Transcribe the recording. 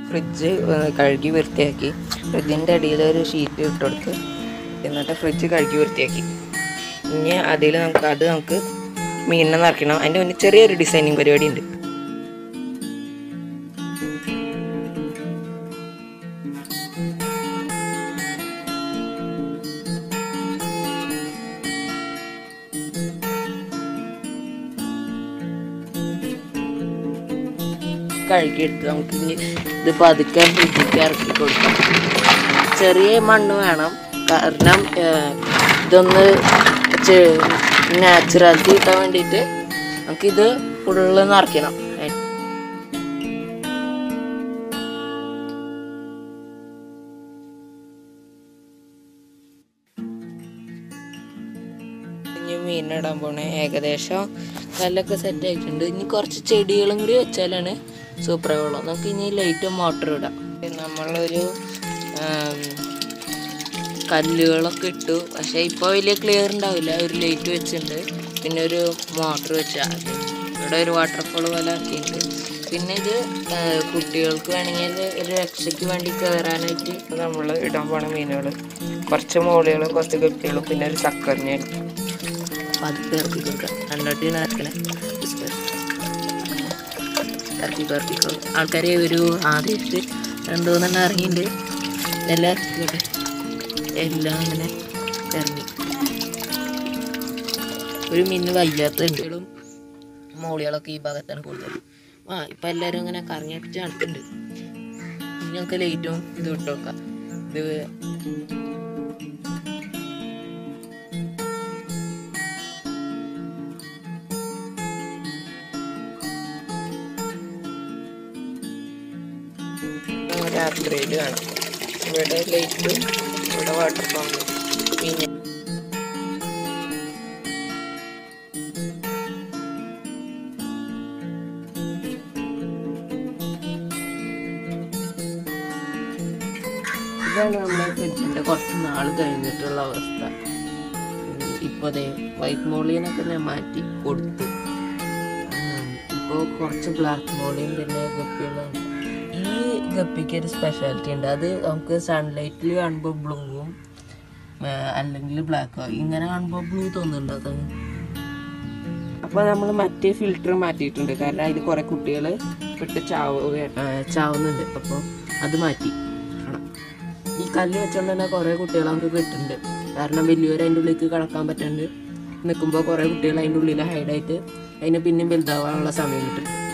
Fridge കഴുകി വൃത്തിയാക്കി ഫ്രിഡ്ജിൻ്റെ അടിയിൽ ഒരു ഷീറ്റ് ഇട്ട് കൊടുത്ത് എന്നിട്ട് ഫ്രിഡ്ജ് കഴുകി വൃത്തിയാക്കി ഇനി അതിൽ നമുക്ക് അത് നമുക്ക് മീനിനെ നിറയ്ക്കണം അതിൻ്റെ മുന്നിൽ ചെറിയൊരു ഡിസൈനിങ് പരിപാടി ഉണ്ട് കഴുകിയെടുത്ത് നമുക്ക് ഇനി ഇത് പതുക്കെ ഫ്രിഡ്ജിലേക്ക് ഇറക്കി കൊടുക്കാം ചെറിയ മണ്ണ് വേണം കാരണം ഏഹ്, ഇതൊന്ന് നാച്ചുറാലിറ്റി കിട്ടാൻ വേണ്ടിയിട്ട് നമുക്കിത് ഫുള്ള് നിറയ്ക്കണം ഇനി മീനിടാൻ പോണേ ഏകദേശം കല്ലൊക്കെ സെറ്റ് ആയിട്ടുണ്ട് ഇനി കുറച്ച് ചെടികളും കൂടി വെച്ചാലാണ് സൂപ്പർ ആവുള്ളൂ നമുക്ക് ഇനി ലൈറ്റ് മോട്ടർ ഇടാം നമ്മളൊരു ആം, കല്ലുകളൊക്കെ ഇട്ടു പക്ഷേ ഇപ്പോൾ വലിയ ക്ലിയർ ഉണ്ടാവില്ല ഒരു ലൈറ്റ് വെച്ചിട്ടുണ്ട് പിന്നെ ഒരു മോട്ടർ വെച്ചാൽ ഇവിടെ ഒരു വാട്ടർഫോൾ പോലെ ആക്കിയിട്ടുണ്ട് പിന്നെ ഇത് ആ, കുട്ടികൾക്ക് വേണമെങ്കിൽ ഒരു രക്ഷയ്ക്ക് വേണ്ടി കയറാനായിട്ട് നമ്മൾ ഇടാൻ പോണ മീനുകൾ കുറച്ച് മോളികളും കുറച്ച് ഗപ്പികളും പിന്നെ ഒരു ചക്കരഞ്ഞ പതുക്കെ ഇറക്കി കൊടുക്കാം രണ്ടോട്ടി ഇറക്കണേ ഇറക്കിക്കോ ഇറക്കിക്കോ ആൾക്കാരെ ഒരു ആദ്യമായിട്ട് രണ്ടു മൂന്നെണ്ണം ഇറങ്ങിയിട്ടുണ്ട് എല്ലാം ഇറക്കിക്കോട്ടെ എല്ലാം അങ്ങനെ ഇറങ്ങി ഒരു മിന്ന് വയ്യാത്തുണ്ട് മോളികളൊക്കെ ഈ ഭാഗത്താണ് കൂടുതൽ ആ ഇപ്പം എല്ലാവരും ഇങ്ങനെ കറങ്ങിയടിച്ച് നടക്കുന്നുണ്ട് ഇനി നമുക്ക് ലൈറ്റും ഇത് ഇട്ട് നോക്കാം ഇത് രാത്രിയിൽ കാണാം ഇവിടെ ലൈറ്റ് ഇവിടെ വാട്ടർ പമ്പ് പിന്നെ ഇതാണ് നമ്മുടെ ഫ്രിഡ്ജിൻ്റെ കുറച്ച് നാൾ കഴിഞ്ഞിട്ടുള്ള അവസ്ഥ ഇപ്പോൾ ദേ വൈറ്റ് മോളിയനൊക്കെ ഞാൻ മാറ്റി കൊടുത്തു ഇപ്പോൾ കുറച്ച് ബ്ലാക്ക് മോളിയും പിന്നെ ഗപ്പികളും ഈ ഗപ്പിക്ക് ഒരു സ്പെഷ്യാലിറ്റി ഉണ്ട് അത് നമുക്ക് സൺലൈറ്റിൽ കാണുമ്പോൾ ബ്ലൂവും അല്ലെങ്കിൽ ബ്ലാക്കും ഇങ്ങനെ കാണുമ്പോൾ ബ്ലൂ തോന്നുന്നുണ്ട് അത് അപ്പോൾ നമ്മൾ മറ്റേ ഫിൽറ്റർ മാറ്റിയിട്ടുണ്ട് കാരണം അതിൽ കുറേ കുട്ടികൾ പെട്ട് ചാവുക ചാവുന്നുണ്ട് അപ്പോൾ അത് മാറ്റി കാണാം. ഈ കല്ല് വെച്ചുകൊണ്ട് തന്നെ കുറേ കുട്ടികൾ നമുക്ക് കിട്ടുന്നുണ്ട് കാരണം വലിയവർ അതിൻ്റെ ഉള്ളിലേക്ക് കടക്കാൻ പറ്റുന്നുണ്ട് നിൽക്കുമ്പോൾ കുറേ കുട്ടികൾ അതിൻ്റെ ഉള്ളിൽ ഹൈഡായിട്ട് അതിന് പിന്നെയും വലുതാവാനുള്ള സമയം കിട്ടും